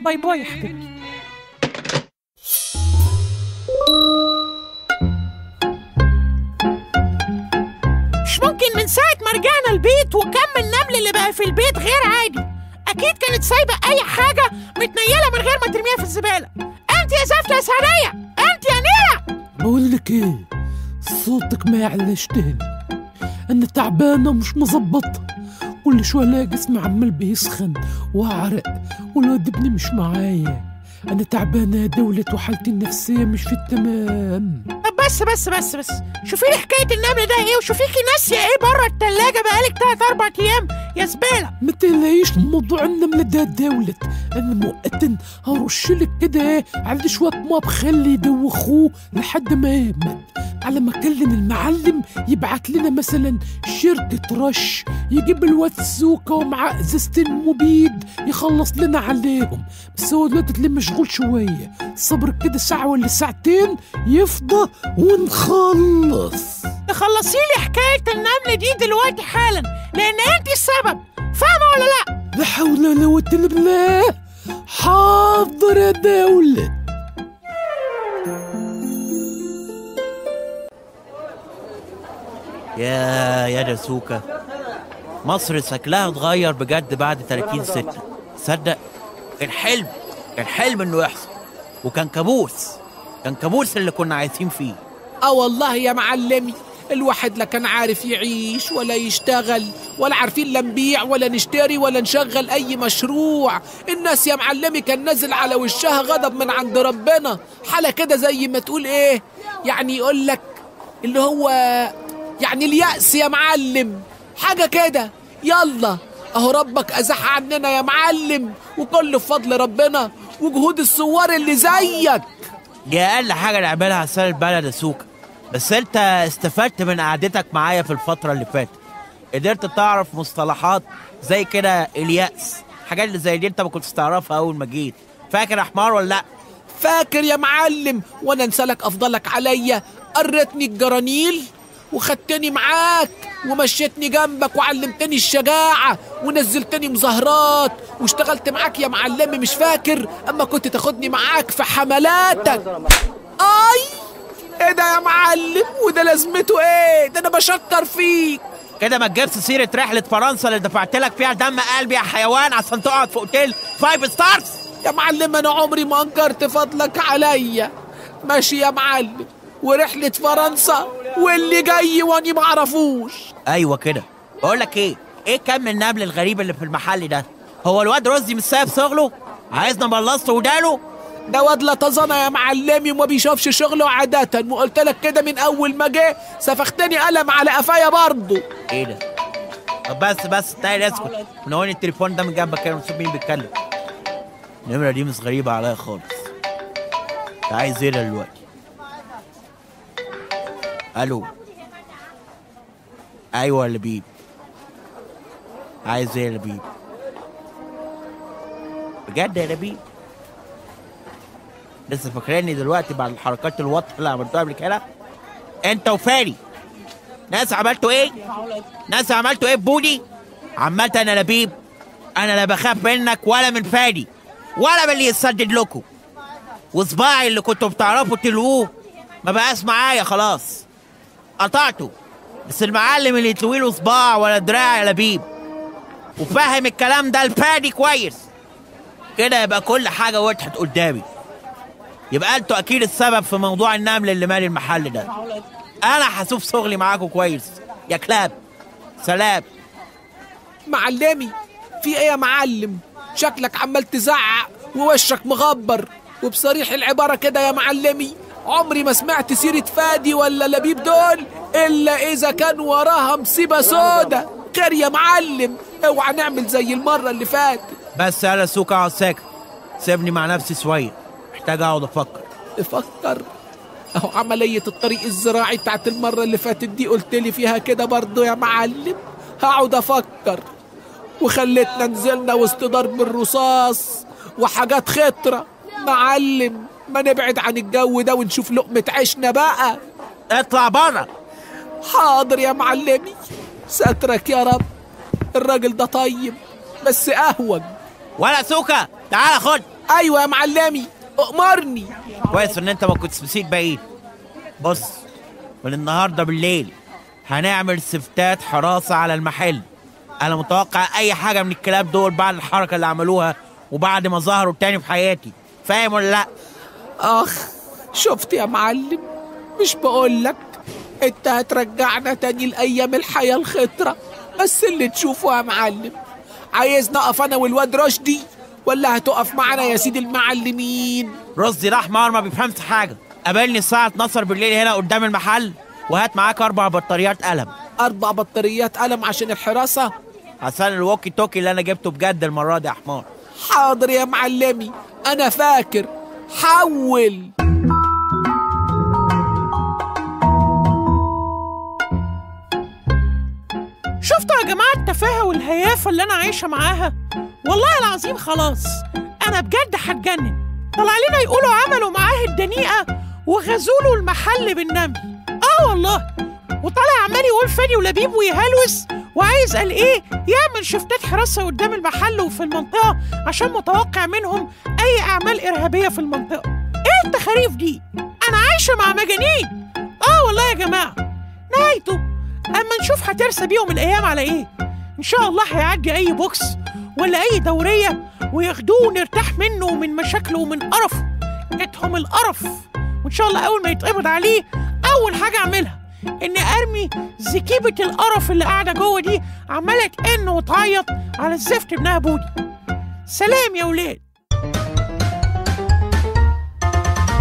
باي باي يا حبيبتي مش ممكن من ساعة ما رجعنا البيت وكم النمل اللي بقى في البيت غير عادي أكيد كانت سايبة أي حاجة متنيلة من غير ما ترميها في الزبالة أنت يا زفتة يا سعدية أنت يا نيرة بقول لك ايه صوتك ما يعلاش تاني انا تعبانه ومش مظبطه كل شويه الاقي جسمي عمال بيسخن واعرق والواد ابني مش معايا انا تعبانه يا دولة وحالتي النفسيه مش في التمام طب بس بس بس بس شوفي لي حكاية النمل ده إيه وشوفيكي ناسية إيه بره التلاجة بقالك تلات أربع أيام يا زبالة ما تقلقيش من موضوع النملة ده يا دولة انا مؤقتا هرشلك كده ايه على شويه ميه بخل يدوخوه لحد ما يهمت على ما اكلم المعلم يبعت لنا مثلا شركة رش يجيب الواد سوكا ومعاه ازازتين مبيد يخلص لنا عليهم بس هو دلوقتي تلاقيه مشغول شوية صبر كده ساعة ولا ساعتين يفضى ونخلص تخلصي لي حكاية النمل دي دلوقتي حالا لأن أنت السبب فاهمة ولا لأ؟ لا حول ولا قوة إلا بالله حاضر يا دولة يا يا دسوكة مصر شكلها اتغير بجد بعد 30 ستة تصدق الحلم كان حلم انه يحصل وكان كابوس كان كابوس اللي كنا عايشين فيه اه والله يا معلمي الواحد لا كان عارف يعيش ولا يشتغل ولا عارفين لا نبيع ولا نشتري ولا نشغل اي مشروع الناس يا معلمي كان نازل على وشها غضب من عند ربنا حالة كده زي ما تقول ايه يعني يقول لك اللي هو يعني اليأس يا معلم حاجة كده يلا اهو ربك ازاح عننا يا معلم وكل بفضل ربنا وجهود الثوار اللي زيك دي اقل حاجة نعملها عشان البلد يا سوكة بس انت استفدت من قعدتك معايا في الفترة اللي فاتت قدرت تعرف مصطلحات زي كده اليأس حاجات اللي زي دي انت ما كنتش تعرفها اول ما جيت فاكر يا حمار ولا لا فاكر يا معلم وانا انسالك افضلك عليا قرتني الجرانيل وخدتني معاك ومشيتني جنبك وعلمتني الشجاعة ونزلتني مظاهرات واشتغلت معاك يا معلمي مش فاكر اما كنت تاخدني معاك في حملاتك اي ايه ده يا معلم وده لازمته ايه ده انا بشكر فيك كده ما تجيبش سيرة رحلة فرنسا اللي دفعت لك فيها دم قلبي يا حيوان عشان تقعد في اوتيل فايف ستارز يا معلم انا عمري ما انكرت فضلك عليا ماشي يا معلم ورحلة فرنسا واللي جاي واني معرفوش ايوه كده بقول لك ايه ايه كم النمل الغريب اللي في المحل ده هو الواد رشدي مش سايب شغله عايزنا بلصت ودانه ده واد لطزانة يا معلمي وما بيشوفش شغله عادة وقلت لك كده من أول ما جه سفختني قلم على قفايا برضه ايه ده طب بس بس تعالى اسكت منورني التليفون ده من جنبك كده ونشوف مين بيتكلم النمرة دي مش غريبة عليا خالص انت عايز ايه دلوقتي الو ايوه يا لبيب عايز ايه يا لبيب بجد يا لبيب لسه فاكراني دلوقتي بعد الحركات الواضحه اللي عملتوها قبل كده انت وفاري ناس عملتوا ايه ناس عملتوا ايه ببودي عملت انا لبيب انا لا بخاف منك ولا من فادي ولا من اللي يسدد لكم وصباعي اللي كنتوا بتعرفوا تلووه ما بقاش معايا خلاص قطعته بس المعلم اللي يتلوي له صباع ولا دراع يا لبيب وفاهم الكلام ده لفادي كويس كده يبقى كل حاجه وضحت قدامي يبقى انتوا اكيد السبب في موضوع النمل اللي مالي المحل ده انا هشوف شغلي معاكم كويس يا كلاب سلام معلمي في ايه يا معلم شكلك عمال تزعق ووشك مغبر وبصريح العبارة كده يا معلمي عمري ما سمعت سيرة فادي ولا لبيب دول إلا إذا كان وراها مصيبة سودا خير يا معلم اوعى نعمل زي المرة اللي فاتت بس انا سوق اقعد ساكت سيبني مع نفسي شويه محتاج اقعد افكر افكر اهو عملية الطريق الزراعي بتاعت المرة اللي فاتت دي قلت لي فيها كده برضه يا معلم هقعد افكر وخلتنا نزلنا وسط ضرب الرصاص وحاجات خطرة معلم ما نبعد عن الجو ده ونشوف لقمة عيشنا بقى اطلع بره حاضر يا معلمي سترك يا رب الراجل ده طيب بس اهوج ولا سوكا تعال خد ايوه يا معلمي اؤمرني كويس ان انت ما كنتش نسيت بعيد بص من النهارده بالليل هنعمل سفتات حراسه على المحل انا متوقع اي حاجه من الكلاب دول بعد الحركه اللي عملوها وبعد ما ظهروا تاني في حياتي فاهم ولا لا اخ شفت يا معلم مش بقولك انت هترجعنا تاني لايام الحياه الخطره بس اللي تشوفه يا معلم عايز نقف انا والواد رشدي ولا هتقف معانا يا سيدي المعلمين رشدي راح مار ما بيفهمش حاجه قابلني الساعه 12 بالليل هنا قدام المحل وهات معاك اربع بطاريات قلم اربع بطاريات قلم عشان الحراسه عشان الوكي توكي اللي انا جبته بجد المره دي يا حمار حاضر يا معلمي انا فاكر حول شفتوا يا جماعة التفاهة والهيافة اللي أنا عايشة معاها؟ والله العظيم خلاص أنا بجد هتجنن طلع لنا يقولوا عملوا معاه الدنيئة وغزوا له المحل بالنمل آه والله وطالع عمال يقول فادي ولبيب ويهلوس وعايز قال إيه يعمل شفتات حراسة قدام المحل وفي المنطقة عشان متوقع منهم أي أعمال إرهابية في المنطقة إيه التخاريف دي؟ أنا عايشة مع مجانين آه والله يا جماعة نهايته اما نشوف هترسى بيهم الايام على ايه ان شاء الله هيعدي اي بوكس ولا اي دوريه وياخدوه ونرتاح منه ومن مشاكله ومن قرفه جاتهم القرف وان شاء الله اول ما يتقبض عليه اول حاجه اعملها اني ارمي زكيبه القرف اللي قاعده جوه دي عماله تئن وتعيط على الزفت ابنها بودي سلام يا ولاد